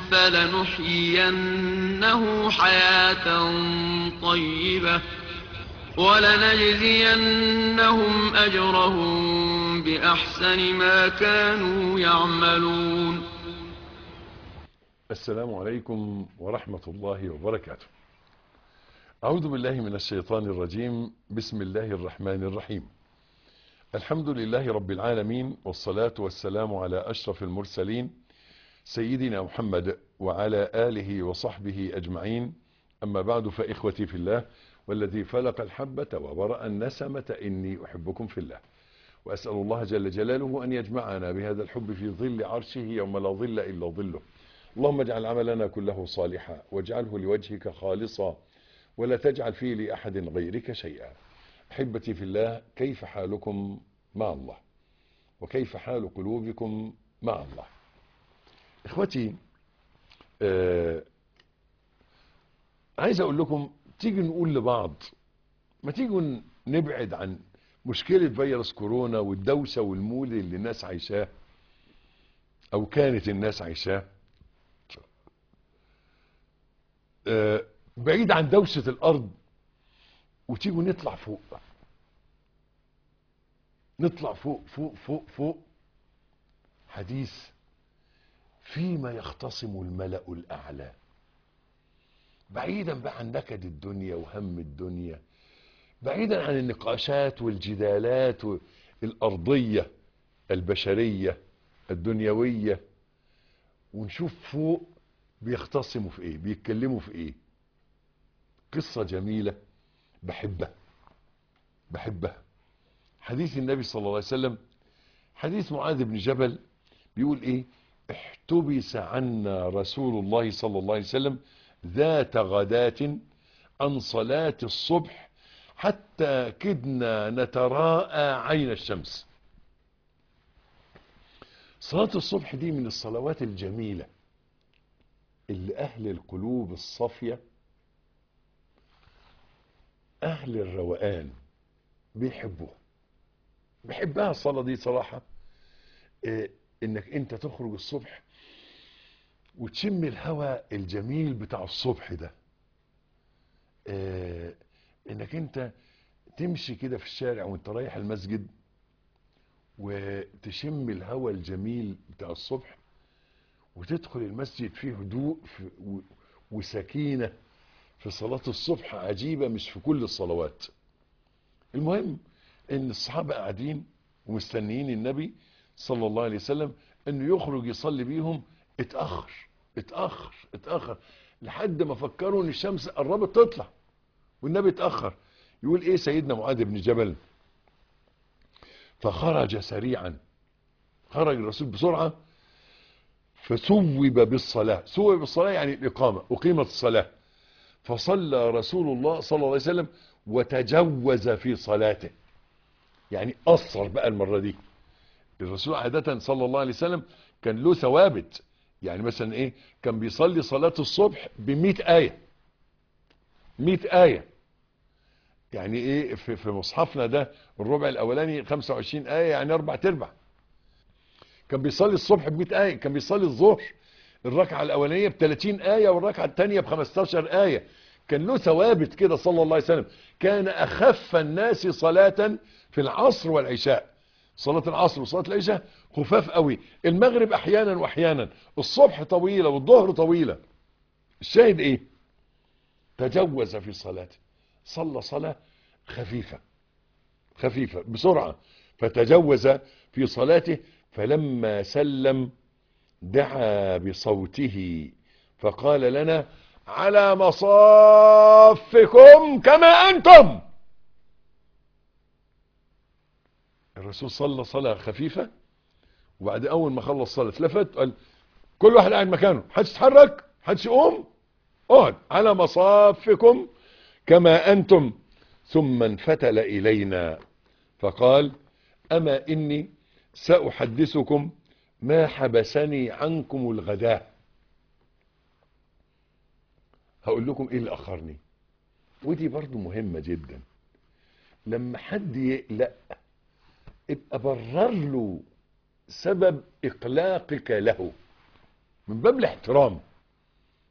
فلنحيينه حياة طيبة ولنجزينهم أجرهم بأحسن ما كانوا يعملون السلام عليكم ورحمة الله وبركاته أعوذ بالله من الشيطان الرجيم بسم الله الرحمن الرحيم الحمد لله رب العالمين والصلاة والسلام على أشرف المرسلين سيدنا محمد وعلى آله وصحبه أجمعين أما بعد فإخوتي في الله والذي فلق الحبة وبرأ النسمة إني أحبكم في الله وأسأل الله جل جلاله أن يجمعنا بهذا الحب في ظل عرشه يوم لا ظل إلا ظله اللهم اجعل عملنا كله صالحا واجعله لوجهك خالصا ولا تجعل فيه لأحد غيرك شيئا أحبتي في الله كيف حالكم مع الله وكيف حال قلوبكم مع الله إخوتي آه عايز أقول لكم تيجي نقول لبعض ما تيجوا نبعد عن مشكلة فيروس كورونا والدوسة والمول اللي الناس عايشاه أو كانت الناس عايشاه آه بعيد عن دوشة الأرض وتيجوا نطلع فوق نطلع فوق فوق فوق فوق حديث فيما يختصم الملأ الأعلى بعيدا بقى عن نكد الدنيا وهم الدنيا بعيدا عن النقاشات والجدالات الأرضية البشرية الدنيوية ونشوف فوق بيختصموا في ايه بيتكلموا في ايه قصة جميلة بحبها بحبها حديث النبي صلى الله عليه وسلم حديث معاذ بن جبل بيقول ايه احتبس عنا رسول الله صلى الله عليه وسلم ذات غداة عن صلاة الصبح حتى كدنا نتراءى عين الشمس صلاة الصبح دي من الصلوات الجميلة اللي أهل القلوب الصافية أهل الروقان بيحبوها بحبها الصلاة دي صراحة إيه إنك أنت تخرج الصبح وتشم الهواء الجميل بتاع الصبح ده إيه إنك أنت تمشي كده في الشارع وانت رايح المسجد وتشم الهواء الجميل بتاع الصبح وتدخل المسجد فيه هدوء وسكينة في صلاة الصبح عجيبة مش في كل الصلوات المهم ان الصحابة قاعدين ومستنيين النبي صلى الله عليه وسلم انه يخرج يصلي بيهم اتأخر اتأخر اتأخر لحد ما فكروا ان الشمس قربت تطلع والنبي اتأخر يقول ايه سيدنا معاذ بن جبل فخرج سريعا خرج الرسول بسرعة فسوب بالصلاة سوب بالصلاة يعني الإقامة أقيمت الصلاة فصلى رسول الله صلى الله عليه وسلم وتجوز في صلاته يعني أصر بقى المرة دي الرسول عادة صلى الله عليه وسلم كان له ثوابت يعني مثلا ايه كان بيصلي صلاة الصبح بمئة آية مئة آية يعني ايه في, في مصحفنا ده الربع الاولاني 25 آية يعني اربع تربع كان بيصلي الصبح ب 100 آية كان بيصلي الظهر الركعة الأولانية ب 30 آية والركعة الثانية ب 15 آية كان له ثوابت كده صلى الله عليه وسلم كان أخف الناس صلاة في العصر والعشاء صلاة العصر وصلاة العشاء خفاف قوي المغرب أحيانا وأحيانا الصبح طويلة والظهر طويلة الشاهد إيه تجوز في صلاته صلى صلاة خفيفة خفيفة بسرعة فتجوز في صلاته فلما سلم دعا بصوته فقال لنا على مصافكم كما أنتم الرسول صلى صلاة خفيفة وبعد أول ما خلص صلاة لفت قال كل واحد قاعد مكانه حدش يتحرك حدش يقوم اقعد على مصافكم كما أنتم ثم انفتل إلينا فقال أما إني سأحدثكم ما حبسني عنكم الغداء هقول لكم ايه اللي اخرني ودي برضو مهمة جدا لما حد يقلق ابقى برر له سبب اقلاقك له من باب الاحترام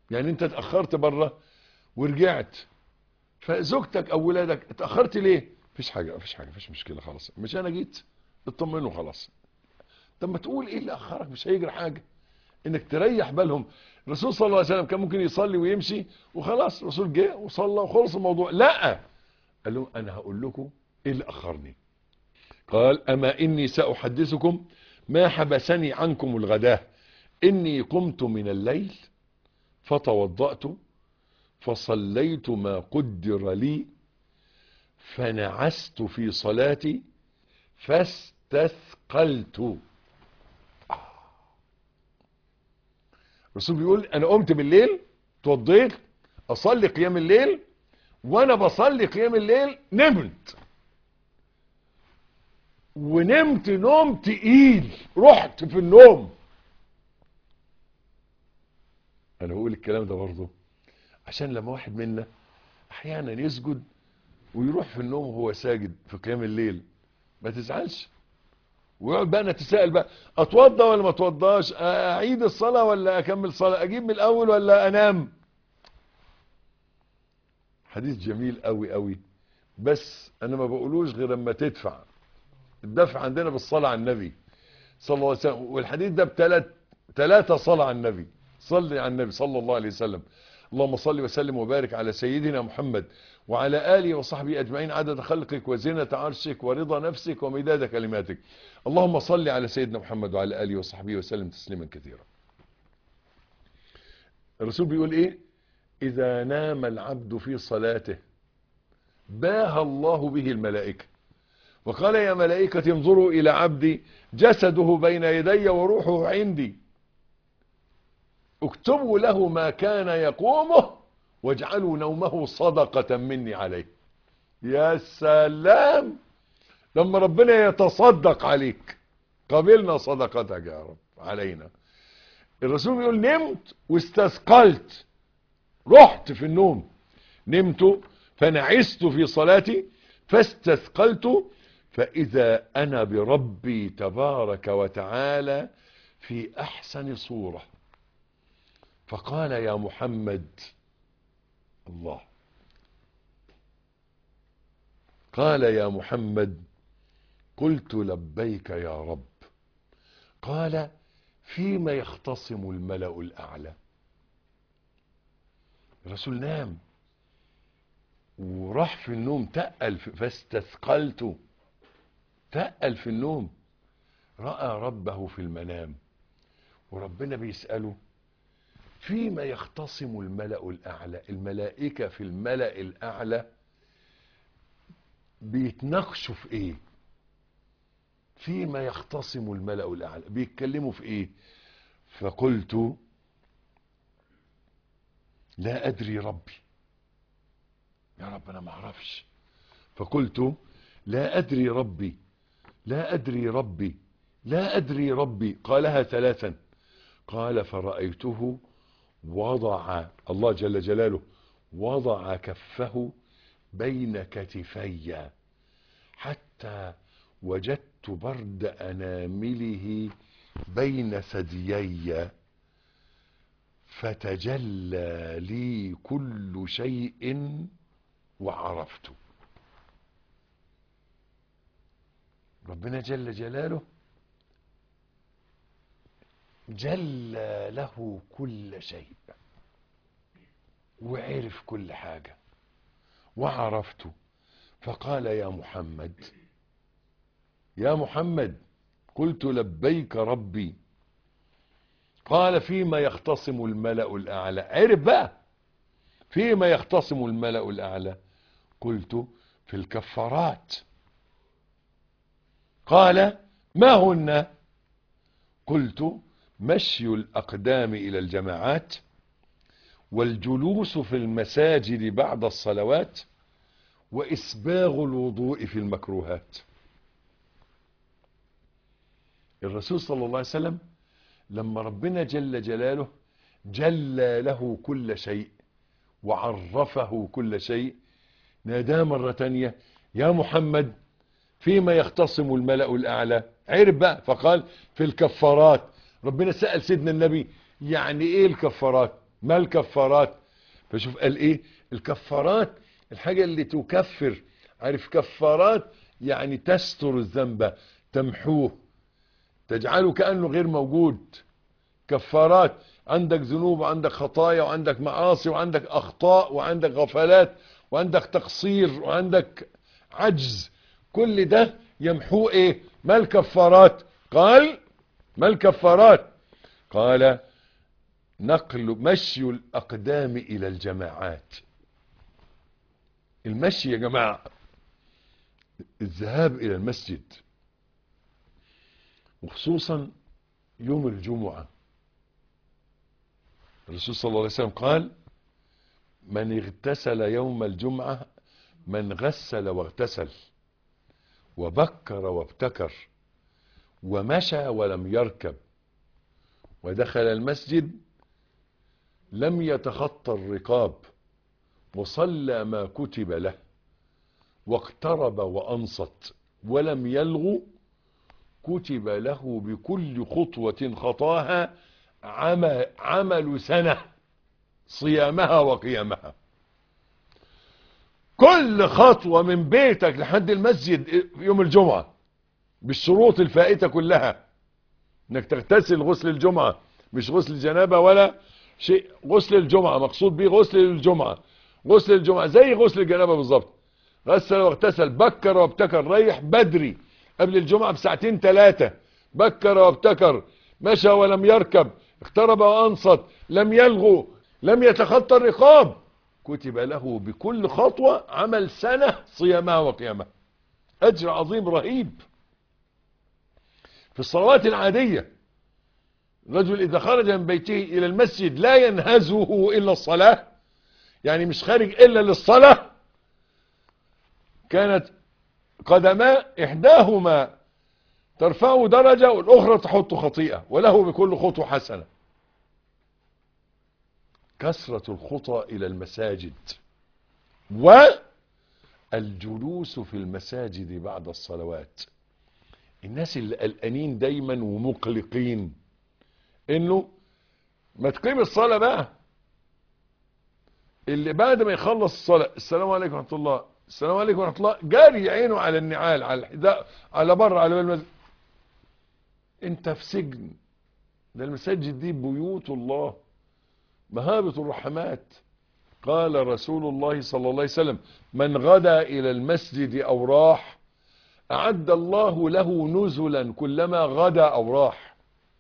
يعني انت اتأخرت بره ورجعت فزوجتك او ولادك اتأخرت ليه مفيش حاجة مفيش حاجة مفيش مشكلة خلاص مش انا جيت اطمنوا خلاص طب ما تقول ايه اللي اخرك مش هيجري حاجة انك تريح بالهم الرسول صلى الله عليه وسلم كان ممكن يصلي ويمشي وخلاص الرسول جه وصلى وخلص الموضوع لا قال لهم انا هقول لكم ايه اللي اخرني قال اما اني ساحدثكم ما حبسني عنكم الغداه اني قمت من الليل فتوضأت فصليت ما قدر لي فنعست في صلاتي فاستثقلت الرسول بيقول انا قمت بالليل توضيت اصلي قيام الليل وانا بصلي قيام الليل نمت ونمت نوم تقيل رحت في النوم انا بقول الكلام ده برضه عشان لما واحد منا احيانا يسجد ويروح في النوم وهو ساجد في قيام الليل ما تزعلش ويقعد بقى نتساءل بقى اتوضى ولا ما اتوضاش اعيد الصلاه ولا اكمل صلاه اجيب من الاول ولا انام حديث جميل قوي قوي بس انا ما بقولوش غير اما تدفع الدفع عندنا بالصلاه على النبي صلى الله عليه وسلم والحديث ده بثلاث ثلاثه صلاه على النبي صلي على النبي صلى الله عليه وسلم اللهم صل وسلم وبارك على سيدنا محمد وعلى آله وصحبه أجمعين عدد خلقك وزنة عرشك ورضا نفسك ومداد كلماتك اللهم صل على سيدنا محمد وعلى آله وصحبه وسلم تسليما كثيرا الرسول بيقول إيه إذا نام العبد في صلاته باهى الله به الملائكة وقال يا ملائكة انظروا إلى عبدي جسده بين يدي وروحه عندي اكتبوا له ما كان يقومه واجعلوا نومه صدقة مني عليه يا سلام لما ربنا يتصدق عليك قبلنا صدقتك يا رب علينا الرسول بيقول نمت واستثقلت رحت في النوم نمت فنعست في صلاتي فاستثقلت فإذا أنا بربي تبارك وتعالى في أحسن صورة فقال يا محمد الله قال يا محمد قلت لبيك يا رب قال فيما يختصم الملأ الأعلى الرسول نام وراح في النوم تقل فاستثقلت تقل في النوم رأى ربه في المنام وربنا بيسأله فيما يختصم الملأ الأعلى الملائكة في الملأ الأعلى بيتناقشوا في ايه فيما يختصم الملأ الأعلى بيتكلموا في ايه فقلت لا أدري ربي يا رب أنا ما أعرفش فقلت لا أدري ربي لا أدري ربي لا أدري ربي قالها ثلاثا قال فرأيته وضع الله جل جلاله وضع كفه بين كتفي حتى وجدت برد أنامله بين ثديي فتجلى لي كل شيء وعرفت ربنا جل جلاله جلى له كل شيء وعرف كل حاجة وعرفت فقال يا محمد يا محمد قلت لبيك ربي قال فيما يختصم الملأ الأعلى عرف بقى فيما يختصم الملأ الأعلى قلت في الكفارات قال ما هن قلت مشي الأقدام إلى الجماعات والجلوس في المساجد بعد الصلوات وإسباغ الوضوء في المكروهات الرسول صلى الله عليه وسلم لما ربنا جل جلاله جلى له كل شيء وعرفه كل شيء ناداه مرة تانية يا محمد فيما يختصم الملأ الأعلى عرف بقى فقال في الكفارات ربنا سأل سيدنا النبي يعني ايه الكفارات ما الكفارات فشوف قال ايه الكفارات الحاجة اللي تكفر عارف كفارات يعني تستر الذنب تمحوه تجعله كأنه غير موجود كفارات عندك ذنوب وعندك خطايا وعندك معاصي وعندك أخطاء وعندك غفلات وعندك تقصير وعندك عجز كل ده يمحوه ايه ما الكفارات قال ما الكفارات قال نقل مشي الأقدام إلى الجماعات المشي يا جماعة الذهاب إلى المسجد وخصوصا يوم الجمعة الرسول صلى الله عليه وسلم قال من اغتسل يوم الجمعة من غسل واغتسل وبكر وابتكر ومشى ولم يركب ودخل المسجد لم يتخطى الرقاب وصلى ما كتب له واقترب وأنصت ولم يلغو كتب له بكل خطوة خطاها عمل, عمل سنة صيامها وقيامها كل خطوة من بيتك لحد المسجد يوم الجمعة بالشروط الفائتة كلها انك تغتسل غسل الجمعة مش غسل الجنابة ولا شيء غسل الجمعة مقصود به غسل الجمعة غسل الجمعة زي غسل الجنابة بالظبط غسل واغتسل بكر وابتكر ريح بدري قبل الجمعة بساعتين ثلاثة بكر وابتكر مشى ولم يركب اقترب وانصت لم يلغو لم يتخطى الرقاب كتب له بكل خطوة عمل سنة صيامها وقيامها اجر عظيم رهيب في الصلوات العادية الرجل اذا خرج من بيته الى المسجد لا ينهزه الا الصلاة يعني مش خارج الا للصلاة كانت قدما احداهما ترفعه درجة والاخرى تحط خطيئة وله بكل خطوة حسنة كثرة الخطى الى المساجد والجلوس في المساجد بعد الصلوات الناس اللي قلقانين دايما ومقلقين انه ما تقيم الصلاة بقى اللي بعد ما يخلص الصلاة السلام عليكم ورحمة الله السلام عليكم ورحمة الله جاري عينه على النعال على الحذاء على بره على المسجد انت في سجن ده المساجد دي بيوت الله مهابة الرحمات قال رسول الله صلى الله عليه وسلم من غدا إلى المسجد أو راح أعد الله له نزلا كلما غدا أو راح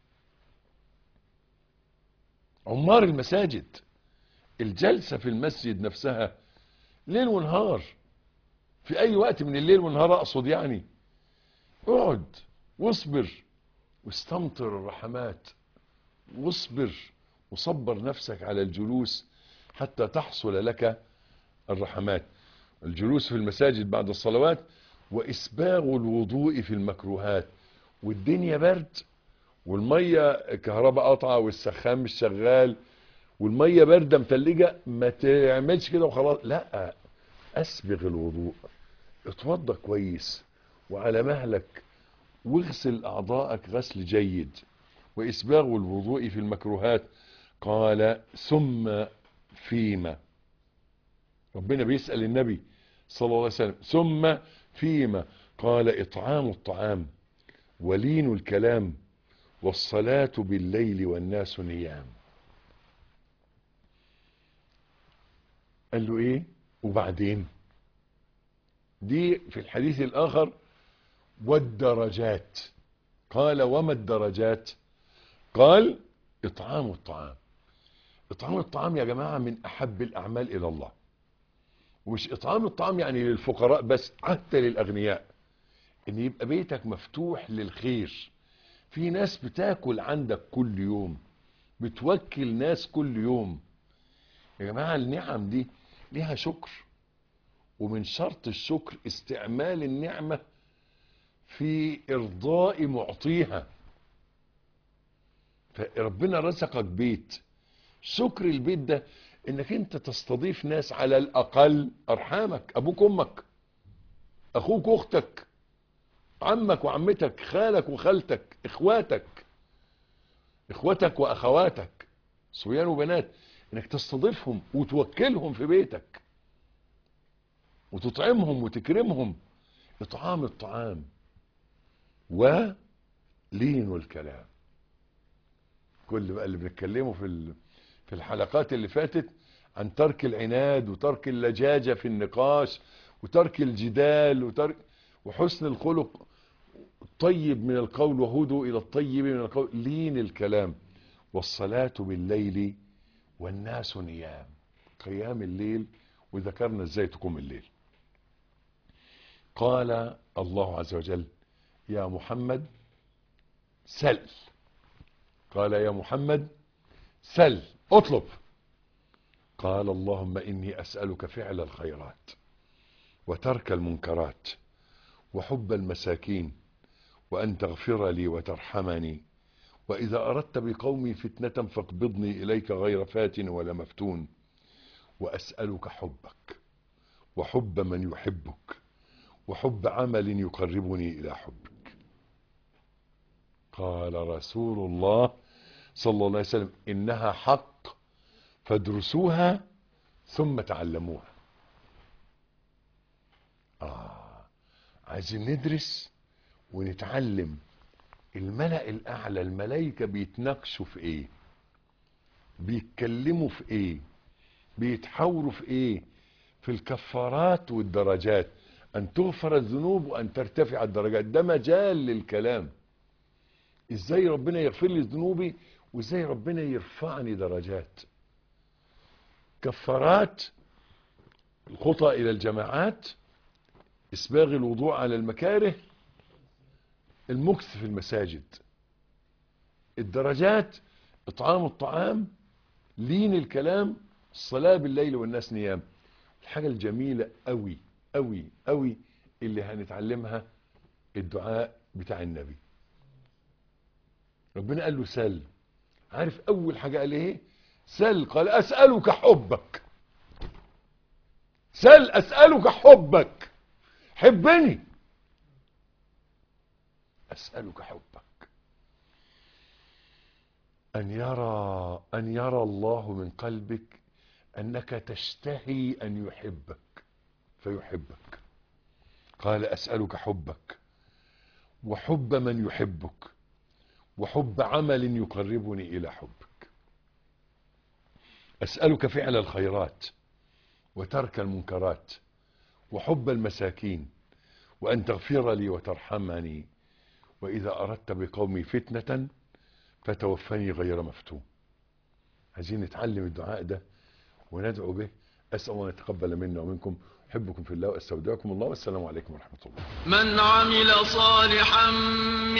عمار المساجد الجلسة في المسجد نفسها ليل ونهار في أي وقت من الليل والنهار أقصد يعني اقعد واصبر واستمطر الرحمات واصبر وصبر نفسك على الجلوس حتى تحصل لك الرحمات الجلوس في المساجد بعد الصلوات وإسباغ الوضوء في المكروهات والدنيا برد والمية الكهرباء قطعة والسخان مش شغال والمية باردة متلجة ما تعملش كده وخلاص لا أسبغ الوضوء اتوضى كويس وعلى مهلك واغسل أعضاءك غسل جيد وإسباغ الوضوء في المكروهات قال ثم فيما ربنا بيسأل النبي صلى الله عليه وسلم ثم فيما قال إطعام الطعام ولين الكلام والصلاة بالليل والناس نيام قال له ايه وبعدين دي في الحديث الآخر والدرجات قال وما الدرجات قال إطعام الطعام إطعام الطعام يا جماعة من أحب الأعمال إلى الله ومش إطعام الطعام يعني للفقراء بس حتى للأغنياء إن يبقى بيتك مفتوح للخير في ناس بتاكل عندك كل يوم بتوكل ناس كل يوم يا جماعة النعم دي ليها شكر ومن شرط الشكر استعمال النعمة في إرضاء معطيها فربنا رزقك بيت شكر البيت ده انك انت تستضيف ناس على الاقل ارحامك ابوك امك اخوك اختك عمك وعمتك خالك وخالتك اخواتك اخواتك واخواتك صبيان وبنات انك تستضيفهم وتوكلهم في بيتك وتطعمهم وتكرمهم اطعام الطعام ولين الكلام كل بقى اللي بنتكلمه في ال- في الحلقات اللي فاتت عن ترك العناد وترك اللجاجة في النقاش وترك الجدال وترك وحسن الخلق الطيب من القول وهدوا إلى الطيب من القول لين الكلام والصلاة بالليل والناس نيام قيام الليل وذكرنا ازاي تقوم الليل قال الله عز وجل يا محمد سل قال يا محمد سل اطلب قال اللهم إني أسألك فعل الخيرات وترك المنكرات وحب المساكين وأن تغفر لي وترحمني وإذا أردت بقومي فتنة فاقبضني إليك غير فاتن ولا مفتون وأسألك حبك وحب من يحبك وحب عمل يقربني إلى حبك قال رسول الله صلى الله عليه وسلم إنها حق فادرسوها ثم تعلموها آه عايزين ندرس ونتعلم الملأ الأعلى الملائكة بيتناقشوا في إيه بيتكلموا في إيه بيتحاوروا في إيه في الكفارات والدرجات أن تغفر الذنوب وأن ترتفع الدرجات ده مجال للكلام إزاي ربنا يغفر لي ذنوبي وإزاي ربنا يرفعني درجات كفارات الخطى إلى الجماعات إسباغ الوضوء على المكاره المكث في المساجد الدرجات إطعام الطعام لين الكلام الصلاة بالليل والناس نيام الحاجة الجميلة قوي قوي قوي اللي هنتعلمها الدعاء بتاع النبي ربنا قال له سل عارف أول حاجة قال إيه سل قال أسألك حبك سل أسألك حبك حبني أسألك حبك أن يرى أن يرى الله من قلبك أنك تشتهي أن يحبك فيحبك قال أسألك حبك وحب من يحبك وحب عمل يقربني إلى حبك أسألك فعل الخيرات وترك المنكرات وحب المساكين وأن تغفر لي وترحمني وإذا أردت بقومي فتنة فتوفني غير مفتون عايزين نتعلم الدعاء ده وندعو به أسأل الله أن يتقبل منا ومنكم أحبكم في الله وأستودعكم الله والسلام عليكم ورحمة الله من عمل صالحا